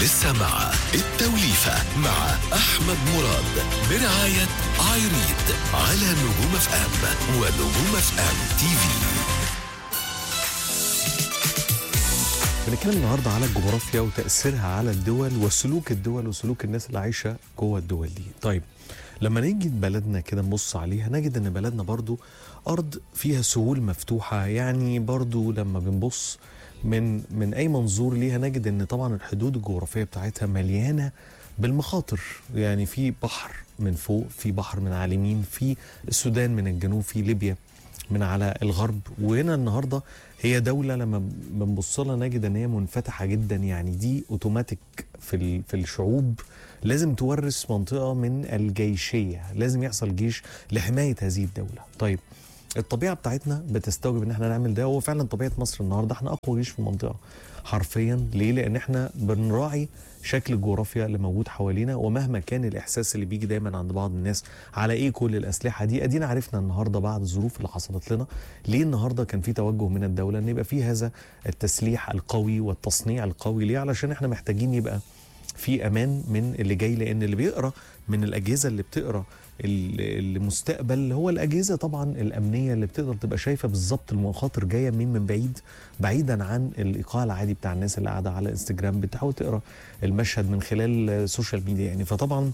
لسه مع التوليفة مع أحمد مراد برعاية عايريد على نجوم اف ام ونجوم اف ام تي في بنتكلم النهارده على الجغرافيا وتأثيرها على الدول وسلوك الدول وسلوك الناس اللي عايشة جوه الدول دي. طيب لما نيجي بلدنا كده نبص عليها نجد ان بلدنا برضو ارض فيها سهول مفتوحة يعني برضو لما بنبص من من اي منظور ليها نجد ان طبعا الحدود الجغرافية بتاعتها مليانة بالمخاطر يعني في بحر من فوق في بحر من على اليمين في السودان من الجنوب في ليبيا من على الغرب وهنا النهارده هي دوله لما بنبص لها نجد ان هي منفتحه جدا يعني دي اوتوماتيك في ال- في الشعوب لازم تورث منطقه من الجيشيه لازم يحصل جيش لحمايه هذه الدوله طيب الطبيعه بتاعتنا بتستوجب ان احنا نعمل ده وهو فعلا طبيعه مصر النهارده احنا اقوى جيش في المنطقه حرفيا ليه لان احنا بنراعي شكل الجغرافيا اللي موجود حوالينا ومهما كان الاحساس اللي بيجي دايما عند بعض الناس على ايه كل الاسلحه دي ادينا عرفنا النهارده بعد الظروف اللي حصلت لنا ليه النهارده كان في توجه من الدوله ان يبقى في هذا التسليح القوي والتصنيع القوي ليه علشان احنا محتاجين يبقى في امان من اللي جاي لان اللي بيقرا من الاجهزه اللي بتقرا ال- المستقبل هو الاجهزه طبعا الامنيه اللي بتقدر تبقى شايفه بالظبط المخاطر جايه منين من بعيد بعيدا عن الايقاع العادي بتاع الناس اللي قاعده على انستجرام بتحاول تقرا المشهد من خلال السوشيال ميديا يعني فطبعا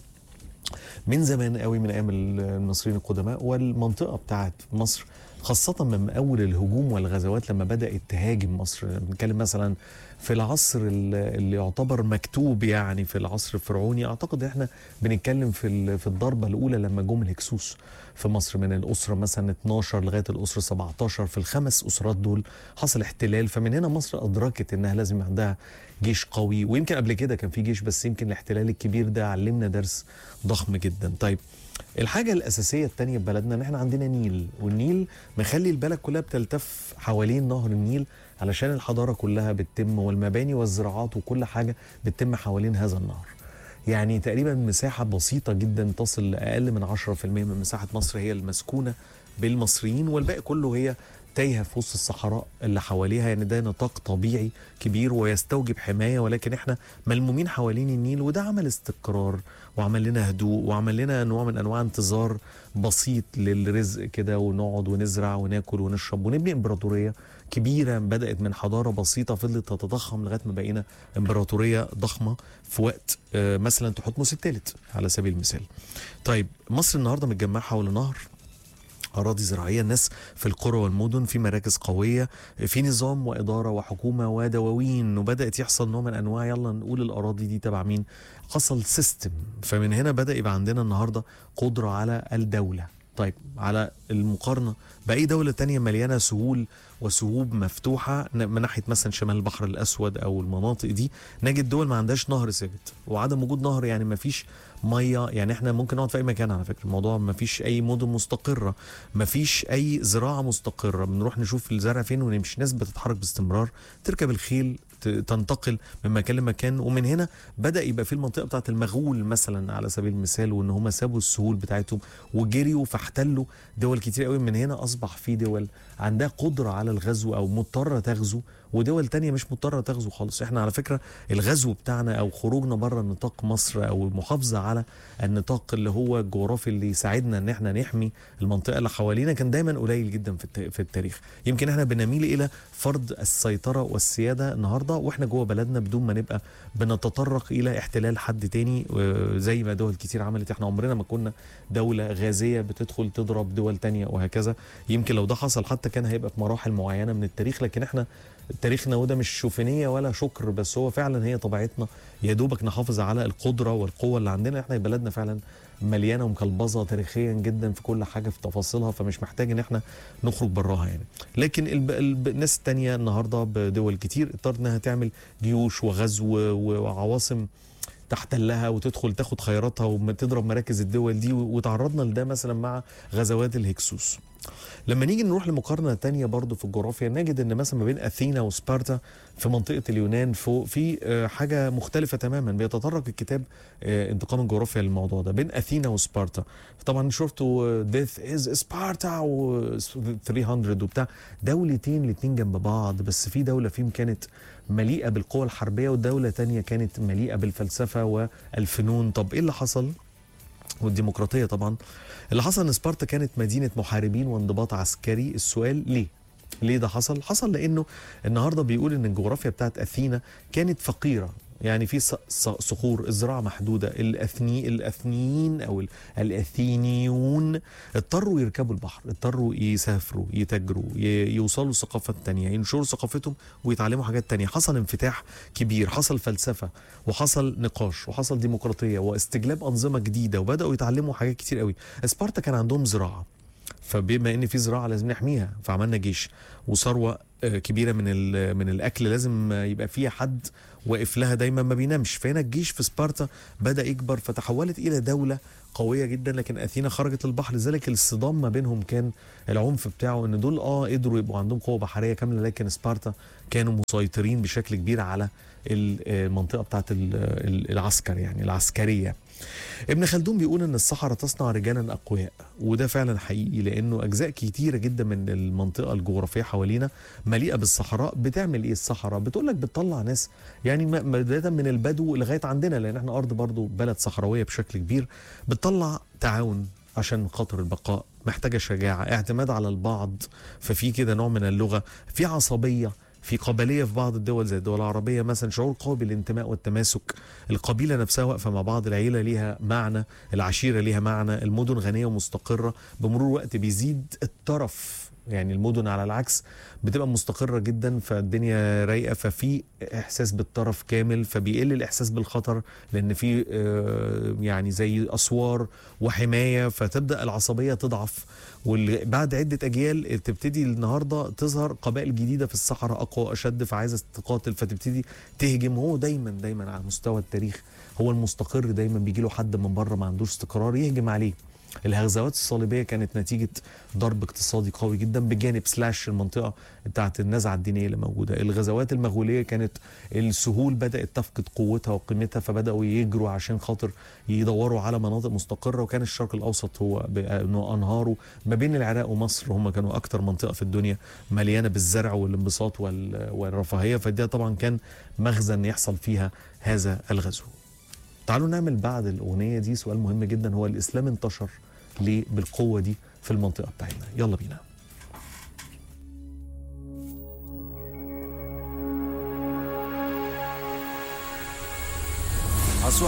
من زمان قوي من ايام المصريين القدماء والمنطقه بتاعت مصر خاصة من أول الهجوم والغزوات لما بدأت تهاجم مصر بنتكلم مثلا في العصر ال- اللي يعتبر مكتوب يعني في العصر الفرعوني أعتقد إحنا بنتكلم في ال- في الضربة الأولى لما جم الهكسوس في مصر من الأسرة مثلا 12 لغاية الأسرة 17 في الخمس أسرات دول حصل احتلال فمن هنا مصر أدركت إنها لازم عندها جيش قوي ويمكن قبل كده كان في جيش بس يمكن الاحتلال الكبير ده علمنا درس ضخم جدا طيب الحاجة الأساسية التانية في بلدنا إن إحنا عندنا نيل والنيل مخلي البلد كلها بتلتف حوالين نهر النيل علشان الحضارة كلها بتتم والمباني والزراعات وكل حاجة بتتم حوالين هذا النهر يعني تقريبا مساحة بسيطة جدا تصل لأقل من 10% من مساحة مصر هي المسكونة بالمصريين والباقي كله هي تايهه في وسط الصحراء اللي حواليها يعني ده نطاق طبيعي كبير ويستوجب حمايه ولكن احنا ملمومين حوالين النيل وده عمل استقرار وعمل لنا هدوء وعمل لنا نوع من انواع انتظار بسيط للرزق كده ونقعد ونزرع وناكل ونشرب ونبني امبراطوريه كبيره بدات من حضاره بسيطه فضلت تتضخم لغايه ما بقينا امبراطوريه ضخمه في وقت آه، مثلا تحتمس الثالث على سبيل المثال. طيب مصر النهارده متجمعه حول نهر اراضي زراعيه الناس في القرى والمدن في مراكز قويه في نظام واداره وحكومه ودواوين وبدات يحصل نوع من انواع يلا نقول الاراضي دي تبع مين حصل سيستم فمن هنا بدا يبقى عندنا النهارده قدره على الدوله طيب على المقارنه باي دوله تانية مليانه سهول وسهوب مفتوحه ن- من ناحيه مثلا شمال البحر الاسود او المناطق دي نجد دول ما عندهاش نهر ثابت وعدم وجود نهر يعني ما فيش ميه يعني احنا ممكن نقعد في اي مكان على فكره الموضوع ما فيش اي مدن مستقره ما فيش اي زراعه مستقره بنروح نشوف الزرع فين ونمشي ناس بتتحرك باستمرار تركب الخيل ت- تنتقل من مكان لمكان ومن هنا بدا يبقى في المنطقه بتاعت المغول مثلا على سبيل المثال وان هم سابوا السهول بتاعتهم وجريوا فاحتلوا دول كتير قوي من هنا اصبح في دول عندها قدره على الغزو او مضطره تغزو ودول تانية مش مضطرة تغزو خالص احنا على فكرة الغزو بتاعنا او خروجنا بره نطاق مصر او المحافظة على النطاق اللي هو الجغرافي اللي يساعدنا ان احنا نحمي المنطقة اللي حوالينا كان دايما قليل جدا في الت- في التاريخ يمكن احنا بنميل الى فرض السيطرة والسيادة النهاردة واحنا جوه بلدنا بدون ما نبقى بنتطرق الى احتلال حد تاني آه، زي ما دول كتير عملت احنا عمرنا ما كنا دولة غازية بتدخل تضرب دول تانية وهكذا يمكن لو ده حصل حتى كان هيبقى في مراحل معينة من التاريخ لكن احنا تاريخنا وده مش شوفينيه ولا شكر بس هو فعلا هي طبيعتنا يا دوبك نحافظ على القدره والقوه اللي عندنا احنا بلدنا فعلا مليانه ومكلبظه تاريخيا جدا في كل حاجه في تفاصيلها فمش محتاج ان احنا نخرج براها يعني لكن الب... الب... الناس التانية النهارده بدول كتير اضطرت انها تعمل جيوش وغزو و- وعواصم تحتلها وتدخل تاخد خيراتها وتضرب مراكز الدول دي وتعرضنا لده مثلا مع غزوات الهكسوس لما نيجي نروح لمقارنه تانية برضو في الجغرافيا نجد ان مثلا ما بين اثينا وسبارتا في منطقه اليونان فوق في آه، حاجه مختلفه تماما بيتطرق الكتاب آه، انتقام الجغرافيا للموضوع ده بين اثينا وسبارتا طبعا شفتوا ديث از سبارتا و 300 وبتاع دولتين الاتنين جنب بعض بس في دوله فيهم كانت مليئه بالقوى الحربيه ودوله تانية كانت مليئه بالفلسفه والفنون طب ايه اللي حصل والديمقراطيه طبعا اللي حصل ان سبارتا كانت مدينه محاربين وانضباط عسكري السؤال ليه ليه ده حصل حصل لانه النهارده بيقول ان الجغرافيا بتاعت اثينا كانت فقيره يعني في ص- ص- صخور الزراعه محدوده الاثني الاثنيين او ال- الاثينيون اضطروا يركبوا البحر اضطروا يسافروا يتاجروا ي- يوصلوا ثقافه تانية ينشروا ثقافتهم ويتعلموا حاجات تانية حصل انفتاح كبير حصل فلسفه وحصل نقاش وحصل ديمقراطيه واستجلاب انظمه جديده وبداوا يتعلموا حاجات كتير قوي سبارتا كان عندهم زراعه فبما ان في زراعه لازم نحميها فعملنا جيش وثروه آه، كبيره من ال- من الاكل لازم آه، يبقى فيها حد واقف لها دايما ما بينامش فهنا الجيش في سبارتا بدا يكبر فتحولت الى دوله قويه جدا لكن اثينا خرجت للبحر لذلك الصدام ما بينهم كان العنف بتاعه ان دول اه قدروا يبقوا عندهم قوه بحريه كامله لكن سبارتا كانوا مسيطرين بشكل كبير على ال- آه، المنطقه بتاعت ال- ال- العسكر يعني العسكريه ابن خلدون بيقول ان الصحراء تصنع رجالا اقوياء وده فعلا حقيقي لانه اجزاء كتيره جدا من المنطقه الجغرافيه حوالينا مليئه بالصحراء بتعمل ايه الصحراء بتقول لك بتطلع ناس يعني م- بدايه من البدو لغايه عندنا لان احنا ارض برضو بلد صحراويه بشكل كبير بتطلع تعاون عشان خاطر البقاء محتاجه شجاعه اعتماد على البعض ففي كده نوع من اللغه في عصبيه في قبليه في بعض الدول زي الدول العربيه مثلا شعور قوي بالانتماء والتماسك القبيله نفسها واقفه مع بعض العيله ليها معنى العشيره ليها معنى المدن غنيه ومستقره بمرور الوقت بيزيد الترف يعني المدن على العكس بتبقى مستقره جدا فالدنيا رايقه ففي احساس بالترف كامل فبيقل الاحساس بالخطر لان في آه، يعني زي اسوار وحمايه فتبدا العصبيه تضعف وبعد عده اجيال تبتدي النهارده تظهر قبائل جديده في الصحراء اقوى واشد فعايزه تقاتل فتبتدي تهجم هو دايما دايما على مستوى التاريخ هو المستقر دايما بيجي له حد من بره ما عندوش استقرار يهجم عليه الغزوات الصليبيه كانت نتيجه ضرب اقتصادي قوي جدا بجانب سلاش المنطقه بتاعت النزعه الدينيه اللي موجوده الغزوات المغوليه كانت السهول بدات تفقد قوتها وقيمتها فبداوا يجروا عشان خاطر يدوروا على مناطق مستقره وكان الشرق الاوسط هو ب- إنه انهاره ما بين العراق ومصر هم كانوا اكتر منطقه في الدنيا مليانه بالزرع والانبساط وال- والرفاهيه فده طبعا كان مخزن يحصل فيها هذا الغزو تعالوا نعمل بعد الأغنية دي سؤال مهم جدا هو الإسلام انتشر ليه بالقوة دي في المنطقة بتاعتنا يلا بينا